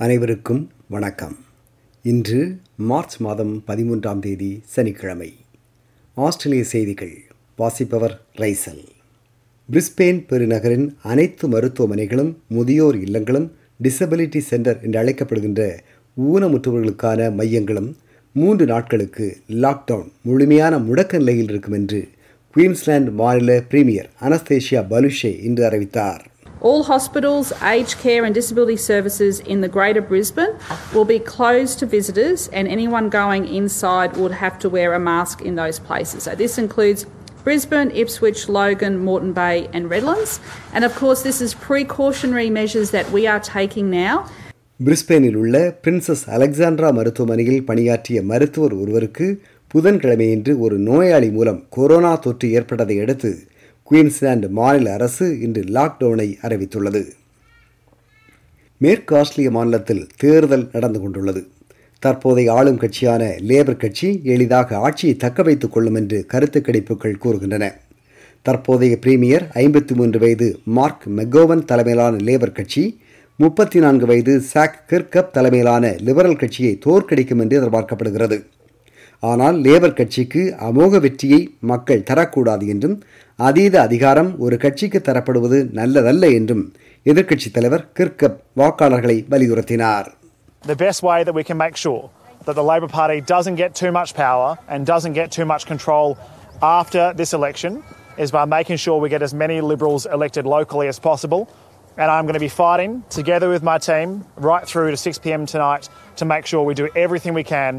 அனைவருக்கும் வணக்கம் இன்று மார்ச் மாதம் பதிமூன்றாம் தேதி சனிக்கிழமை ஆஸ்திரேலிய செய்திகள் வாசிப்பவர் ரைசல் பிரிஸ்பெயின் பெருநகரின் அனைத்து மருத்துவமனைகளும் முதியோர் இல்லங்களும் டிசபிலிட்டி சென்டர் என்று அழைக்கப்படுகின்ற ஊனமுற்றவர்களுக்கான மையங்களும் மூன்று நாட்களுக்கு லாக்டவுன் முழுமையான முடக்க நிலையில் இருக்கும் என்று குயின்ஸ்லாந்து மாநில பிரீமியர் அனஸ்தேஷியா பலுஷே இன்று அறிவித்தார் All hospitals, aged care, and disability services in the Greater Brisbane will be closed to visitors, and anyone going inside would have to wear a mask in those places. So, this includes Brisbane, Ipswich, Logan, Moreton Bay, and Redlands. And of course, this is precautionary measures that we are taking now. பிரிஸ்பெயினில் உள்ள princess Alexandra மருத்துவமனையில் பணியாற்றிய மருத்துவர் ஒருவருக்கு புதன்கிழமையன்று ஒரு நோயாளி மூலம் corona தொற்று ஏற்பட்டதை அடுத்து குயின்ஸ்லாந்து மாநில அரசு இன்று லாக்டவுனை அறிவித்துள்ளது மேற்கு ஆஸ்திரேலிய மாநிலத்தில் தேர்தல் நடந்து கொண்டுள்ளது தற்போதைய ஆளும் கட்சியான லேபர் கட்சி எளிதாக ஆட்சியை தக்க வைத்துக் கொள்ளும் என்று கருத்து கணிப்புகள் கூறுகின்றன தற்போதைய பிரீமியர் ஐம்பத்தி மூன்று வயது மார்க் மெகோவன் தலைமையிலான லேபர் கட்சி முப்பத்தி நான்கு வயது சாக் கிர்கப் தலைமையிலான லிபரல் கட்சியை தோற்கடிக்கும் என்று எதிர்பார்க்கப்படுகிறது ஆனால் லேபர் கட்சிக்கு அமோக வெற்றியை மக்கள் தரக்கூடாது என்றும் அதீத அதிகாரம் ஒரு கட்சிக்கு தரப்படுவது நல்லதல்ல என்றும் எதிர்க்கட்சித் தலைவர் கிர்கப் வாக்காளர்களை வலியுறுத்தினார் The best way that we can make sure that the Labor Party doesn't get too much power and doesn't get too much control after this election is by making sure we get as many Liberals elected locally as possible. And I'm going to be fighting together with my team right through to 6 pm tonight to make sure we do everything we can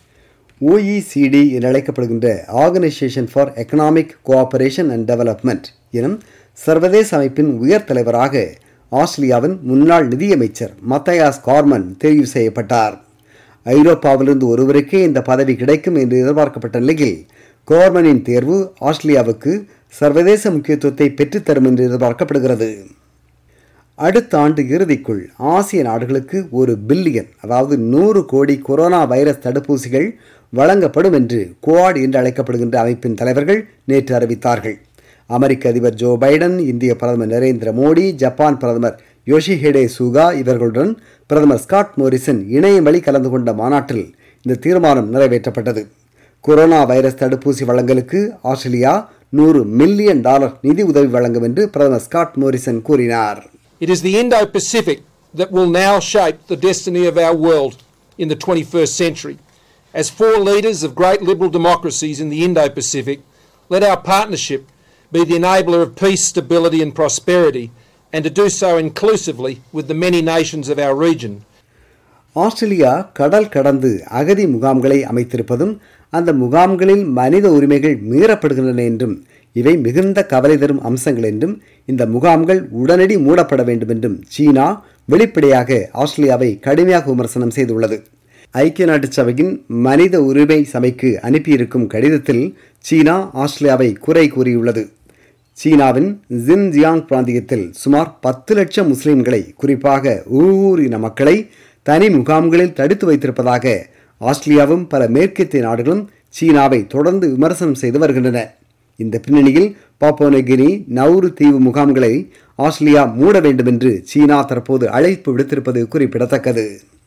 OECD என்று அழைக்கப்படுகின்ற organisation for economic cooperation and development எனும் சர்வதேச அமைப்பின் உயர் தலைவராக ஆஸ்திரேலியாவின் முன்னாள் நிதியமைச்சர் மத்தயாஸ் கார்மன் தெரிவு செய்யப்பட்டார் ஐரோப்பாவிலிருந்து ஒருவருக்கே இந்த பதவி கிடைக்கும் என்று எதிர்பார்க்கப்பட்ட நிலையில் கோர்மனின் தேர்வு ஆஸ்திரேலியாவுக்கு சர்வதேச முக்கியத்துவத்தை பெற்றுத்தரும் என்று எதிர்பார்க்கப்படுகிறது அடுத்த ஆண்டு இறுதிக்குள் ஆசிய நாடுகளுக்கு ஒரு பில்லியன் அதாவது நூறு கோடி கொரோனா வைரஸ் தடுப்பூசிகள் வழங்கப்படும் என்று குவாட் என்று அழைக்கப்படுகின்ற அமைப்பின் தலைவர்கள் நேற்று அறிவித்தார்கள் அமெரிக்க அதிபர் ஜோ பைடன் இந்திய பிரதமர் நரேந்திர மோடி ஜப்பான் பிரதமர் யோஷிஹெடே சுகா இவர்களுடன் பிரதமர் ஸ்காட் மோரிசன் இணையம் வழி கலந்து கொண்ட மாநாட்டில் இந்த தீர்மானம் நிறைவேற்றப்பட்டது கொரோனா வைரஸ் தடுப்பூசி வழங்கலுக்கு ஆஸ்திரேலியா நூறு மில்லியன் டாலர் நிதி உதவி வழங்கும் என்று பிரதமர் ஸ்காட் மோரிசன் கூறினார் It is the Indo Pacific that will now shape the destiny of our world in the 21st century. As four leaders of great liberal democracies in the Indo Pacific, let our partnership be the enabler of peace, stability, and prosperity, and to do so inclusively with the many nations of our region. Australia கடல் கடந்து அகதி முகாம்களை அமைத்திருப்பதும் அந்த முகாம்களில் மனித உரிமைகள் மீறப்படுகின்றன என்றும் இவை மிகுந்த கவலை தரும் அம்சங்கள் என்றும் இந்த முகாம்கள் உடனடி மூடப்பட வேண்டும் என்றும் சீனா வெளிப்படையாக ஆஸ்திரேலியாவை கடுமையாக விமர்சனம் செய்துள்ளது ஐக்கிய நாட்டு சபையின் மனித உரிமை சபைக்கு அனுப்பியிருக்கும் கடிதத்தில் சீனா ஆஸ்திரேலியாவை குறை கூறியுள்ளது சீனாவின் ஜின்ஜியாங் பிராந்தியத்தில் சுமார் பத்து லட்சம் முஸ்லிம்களை குறிப்பாக ஊர் இன மக்களை தனி முகாம்களில் தடுத்து வைத்திருப்பதாக ஆஸ்திரேலியாவும் பல மேற்கத்திய நாடுகளும் சீனாவை தொடர்ந்து விமர்சனம் செய்து வருகின்றன இந்த பின்னணியில் பாப்போனகினி நவுரு தீவு முகாம்களை ஆஸ்திரேலியா மூட வேண்டும் என்று சீனா தற்போது அழைப்பு விடுத்திருப்பது குறிப்பிடத்தக்கது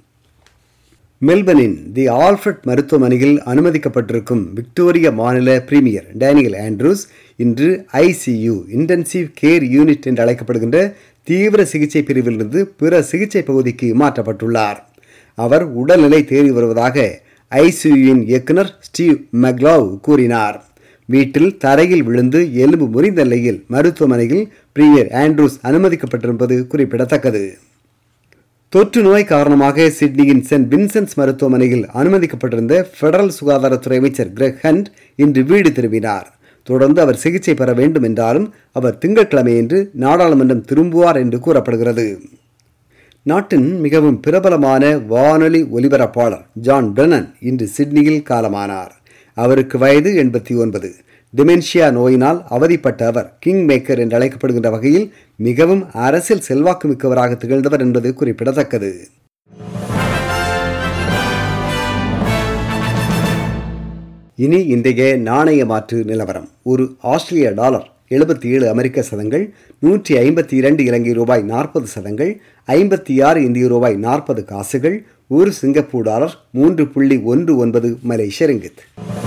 மெல்பர்னின் தி ஆல்ஃபர்ட் மருத்துவமனையில் அனுமதிக்கப்பட்டிருக்கும் விக்டோரிய மாநில பிரீமியர் டேனியல் ஆண்ட்ரூஸ் இன்று ஐசியு இன்டென்சிவ் கேர் யூனிட் என்று அழைக்கப்படுகின்ற தீவிர சிகிச்சை பிரிவிலிருந்து பிற சிகிச்சை பகுதிக்கு மாற்றப்பட்டுள்ளார் அவர் உடல்நிலை தேறி வருவதாக ஐசியுவின் இயக்குனர் ஸ்டீவ் மெக்லாவ் கூறினார் வீட்டில் தரையில் விழுந்து எலும்பு முறிந்த நிலையில் மருத்துவமனையில் பிரீமியர் ஆண்ட்ரூஸ் அனுமதிக்கப்பட்டிருப்பது குறிப்பிடத்தக்கது தொற்று நோய் காரணமாக சிட்னியின் சென்ட் வின்சென்ட்ஸ் மருத்துவமனையில் அனுமதிக்கப்பட்டிருந்த பெடரல் சுகாதாரத்துறை அமைச்சர் கிரெக் ஹண்ட் இன்று வீடு திரும்பினார் தொடர்ந்து அவர் சிகிச்சை பெற வேண்டும் என்றாலும் அவர் திங்கட்கிழமையன்று நாடாளுமன்றம் திரும்புவார் என்று கூறப்படுகிறது நாட்டின் மிகவும் பிரபலமான வானொலி ஒலிபரப்பாளர் ஜான் பிரனன் இன்று சிட்னியில் காலமானார் அவருக்கு வயது எண்பத்தி ஒன்பது டிமென்ஷியா நோயினால் அவதிப்பட்ட அவர் கிங் மேக்கர் என்று அழைக்கப்படுகின்ற வகையில் மிகவும் அரசியல் செல்வாக்கு மிக்கவராக திகழ்ந்தவர் என்பது குறிப்பிடத்தக்கது இனி இன்றைய நாணய மாற்று நிலவரம் ஒரு ஆஸ்திரேலிய டாலர் எழுபத்தி ஏழு அமெரிக்க சதங்கள் நூற்றி ஐம்பத்தி இரண்டு இலங்கை ரூபாய் நாற்பது சதங்கள் ஐம்பத்தி ஆறு இந்திய ரூபாய் நாற்பது காசுகள் ஒரு சிங்கப்பூர் டாலர் மூன்று புள்ளி ஒன்று ஒன்பது மலேசிய ரிங்கித்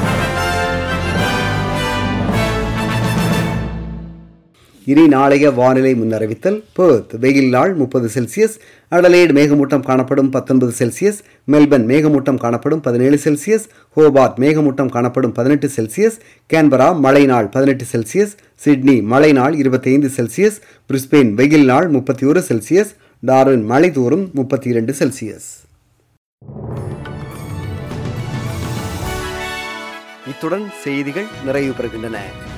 இனி நாளைய வானிலை முன்னறிவித்தல் பேர்த் வெயில் நாள் முப்பது செல்சியஸ் அடலேட் மேகமூட்டம் காணப்படும் பத்தொன்பது செல்சியஸ் மெல்பர்ன் மேகமூட்டம் காணப்படும் பதினேழு செல்சியஸ் ஹோபார்ட் மேகமூட்டம் காணப்படும் பதினெட்டு செல்சியஸ் கேன்பரா மழை நாள் பதினெட்டு செல்சியஸ் சிட்னி மழை நாள் இருபத்தைந்து செல்சியஸ் பிரிஸ்பெயின் வெயில் நாள் முப்பத்தி ஒரு செல்சியஸ் டார்வின் மழை தோறும் முப்பத்தி இரண்டு செல்சியஸ் இத்துடன் செய்திகள் நிறைவு பெறுகின்றன